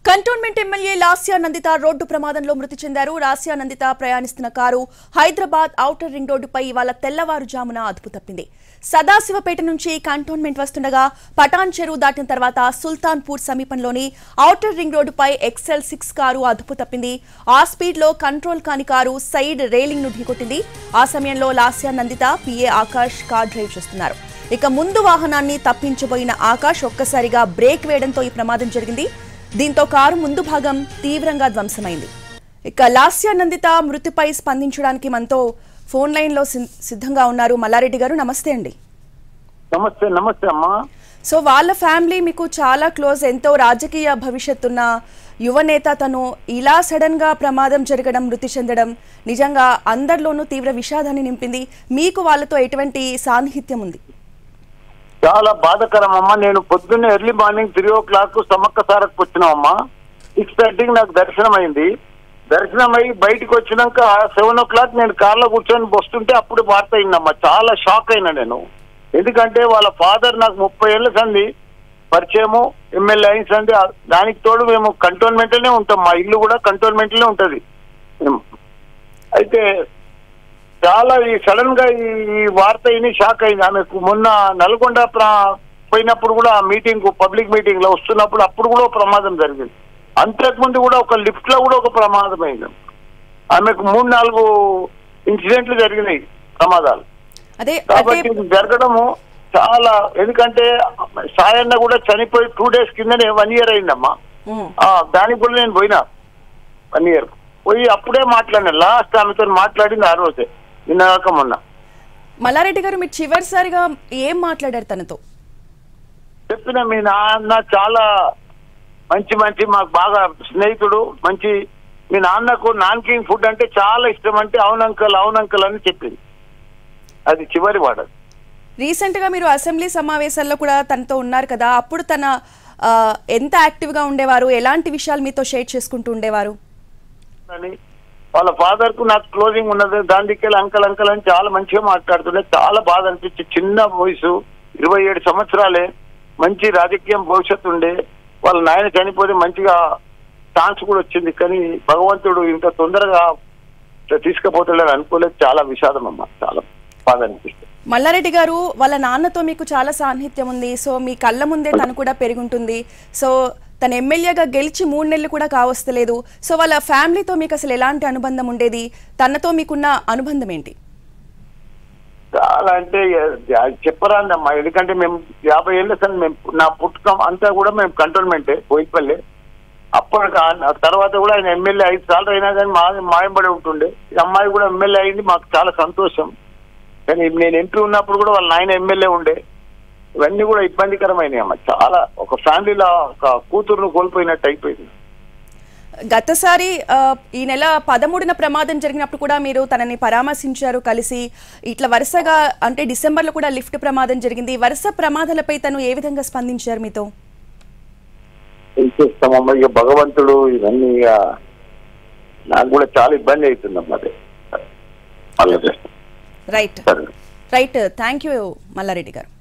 Cantonment MLA Lasya Nanditha road ప్రమాదంలో మృతి చెందారు లాస్యా నందిత ప్రయాణిస్తున్న కారు హైదరాబాద్ ఔటర్ రింగ్ రోడ్డుపై ఇవాళ తెల్లవారుజామున అదుపు తప్పింది సదాశివపేట నుంచి కంటోన్మెంట్ వస్తుండగా పటాన్ చెరువు దాటిన తర్వాత సుల్తాన్పూర్ సమీపంలోని ఔటర్ రింగ్ రోడ్డుపై ఎక్సెల్ సిక్స్ కారు అదుపు తప్పింది ఆ స్పీడ్ లో కంట్రోల్ కాని కారు సైడ్ రైలింగ్ ను ఢీకొట్టింది ఆ సమయంలో Lasya Nanditha PA Akash car drive చేస్తున్నారు ఇక ముందు వాహనాన్ని తప్పించబోయిన ఆకాష్ ఒక్కసారిగా బ్రేక్ వేయడంతో ఈ ప్రమాదం జరిగింది దీంతో కారు ముందు భాగం తీవ్రంగా ధ్వంసమైంది ఇక లాస్య నందిత మృతిపై స్పందించడానికి మనతో ఫోన్ లైన్ లో సిన్- సిద్ధంగా ఉన్నారు మల్లారెడ్డి గారు నమస్తే అండి నమస్తే నమస్తే అమ్మా సో వాళ్ళ ఫ్యామిలీ మీకు చాలా క్లోజ్ ఎంతో రాజకీయ భవిష్యత్తు ఉన్న యువనేత తను ఇలా సడన్ గా ప్రమాదం జరగడం మృతి చెందడం నిజంగా అందరిలోనూ తీవ్ర విషాదాన్ని నింపింది మీకు వాళ్ళతో ఎటువంటి సాన్నిహిత్యం ఉంది చాలా బాధకరం అమ్మా నేను పొద్దున్నే early morning three o'clock Sammakka సారకు వచ్చినామమ్మా సిక్స్ థర్టీకి నాకు దర్శనం అయింది దర్శనం అయ్యి బయటికి వచ్చినాక సెవెన్ ఓ క్లాక్ నేను కార్లో కూర్చొని వస్తుంటే అప్పుడు వార్త అయిందమ్మా చాలా షాక్ అయినా నేను ఎందుకంటే వాళ్ళ ఫాదర్ నాకు ముప్పై ఏళ్ళ సంది పరిచయము ఎమ్మెల్యే అయిన సంది దానికి తోడు మేము కంటోన్మెంట్లోనే ఉంటాం మా ఇల్లు కూడా కంటోన్మెంట్లోనే ఉంటది అయితే చాలా ఈ సడన్ గా ఈ ఈ వార్త విని షాక్ అయింది ఆమెకు మొన్న నల్గొండ ప్ర- పోయినప్పుడు కూడా మీటింగ్ పబ్లిక్ మీటింగ్ లో వస్తున్నప్పుడు అప్పుడు కూడా ఒక ప్రమాదం జరిగింది అంతకుముందు కూడా ఒక లిఫ్ట్ లో కూడా ఒక ప్రమాదం అయింది ఆమెకు మూడు నాలుగు ఇన్సిడెంట్లు జరిగినాయి ప్రమాదాలు అదే అదే కాబట్టి ఇది జరగడము చాలా ఎందుకంటే సాయన్న కూడా చనిపోయి టూ డేస్ కిందనే వన్ ఇయర్ అయిందమ్మా ఉమ్. ఆ, దానికి కూడా నేను పోయినా వన్ ఇయర్ పోయి అప్పుడే మాట్లాడినా లాస్ట్ ఆమెతో మాట్లాడింది ఆ రోజే నిన్న కాక మొన్న మల్లారెడ్డి గారు మీరు చివరిసారిగా ఏం మాట్లాడారు తనతో చెప్పిన మీ నాన్న చాలా మంచి మంచి మాకు బాగా స్నేహితుడు మంచి మీ నాన్నకు నాన్ కింగ్ ఫుడ్ అంటే చాలా ఇష్టం అంటే అవునంకల్ అవునంకల్ అని చెప్పింది అది చివరి వాడదు రీసెంట్ గా మీరు అసెంబ్లీ సమావేశాల్లో కూడా తనతో ఉన్నారు కదా అప్పుడు తన ఆ, ఎంత యాక్టివ్ గా ఉండేవారు ఎలాంటి విషయాలు మీతో షేర్ చేసుకుంటూ ఉండేవారు అని వాళ్ళ ఫాదర్ కు నాకు క్లోజింగ్ ఉన్నది దాండికెళ్ళి అంకల్ అంకల్ అని చాలా మంచిగా మాట్లాడుతుండే చాలా బాధ అనిపించి చిన్న వయసు ఇరవై ఏడు సంవత్సరాలే మంచి రాజకీయం భవిష్యత్తు ఉండే వాళ్ళ నాయన చనిపోతే మంచిగా ఛాన్స్ కూడా వచ్చింది కానీ భగవంతుడు ఇంత తొందరగా ఇట్లా తీసుకుపోతాడని అనుకోలేదు చాలా విషాదం అమ్మా చాలా బాధ అనిపిస్తుంది మల్లారెడ్డి గారు వాళ్ళ నాన్నతో మీకు చాలా సాన్నిహిత్యం ఉంది సో మీ కళ్ళ ముందే తను కూడా పెరుగుంటుంది సో తన ఎమ్మెల్యేగా గెలిచి మూడు నెలలు కూడా కావస్తలేదు సో వాళ్ళ ఫ్యామిలీతో మీకు అసలు ఎలాంటి అనుబంధం ఉండేది తనతో మీకున్న అనుబంధం ఏంటి చాలా అంటే చెప్పరాందమ్మా ఎందుకంటే మేము యాభై ఏళ్ళ సార్ మేము నా పుట్టుకం అంతా కూడా మేము కంటోన్మెంటే పోయిపల్లి అప్పటికి ఆ తర్వాత కూడా ఆయన ఎమ్మెల్యే ఐదు సార్లు అయినా కానీ మా మాయంబడి ఉంటుండే ఈ అమ్మాయి కూడా ఎమ్మెల్యే అయింది మాకు చాలా సంతోషం కానీ నేను ఎంపీ ఉన్నప్పుడు కూడా వాళ్ళ నాయన ఎమ్మెల్యే ఉండే ఇవన్నీ కూడా ఇబ్బందికరమైనవి అమ్మ చాలా ఒక ఫ్యామిలీలో ఒక కూతురును కోల్పోయినట్టు అయిపోయింది గతసారి ఆ, ఈ నెల పదమూడున ప్రమాదం జరిగినప్పుడు కూడా మీరు తనని పరామర్శించారు కలిసి ఇట్లా వరుసగా అంటే డిసెంబర్లో కూడా లిఫ్ట్ ప్రమాదం జరిగింది వరుస ప్రమాదాలపై తను ఏ విధంగా స్పందించారు మీతో ఏం చేస్తామమ్మా ఇక భగవంతుడు ఇవన్నీ ఇక నాకు కూడా చాలా ఇబ్బంది అవుతుందమ్మా అదే అలాగే రైట్ సరే రైట్ థ్యాంక్ యూ మల్లారెడ్డి గారు